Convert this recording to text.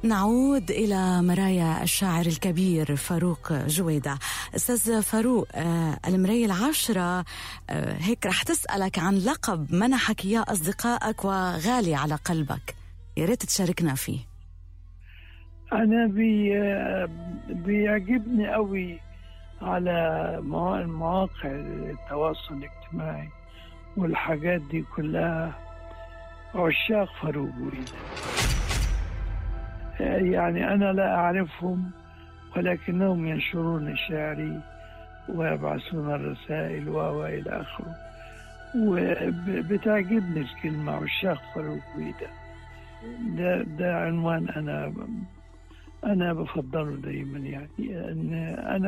نعود إلى مرايا الشاعر الكبير فاروق جويدة أستاذ فاروق آه المراية العاشرة آه هيك رح تسألك عن لقب منحك إياه أصدقائك وغالي على قلبك يا ريت تشاركنا فيه أنا بي بيعجبني قوي على مواقع التواصل الاجتماعي والحاجات دي كلها عشاق فاروق جويدة يعني أنا لا أعرفهم ولكنهم ينشرون شعري ويبعثون الرسائل وإلى آخره وبتعجبني الكلمة عشاق فاروق جويدة ده, ده عنوان أنا أنا بفضله دايما يعني أن أنا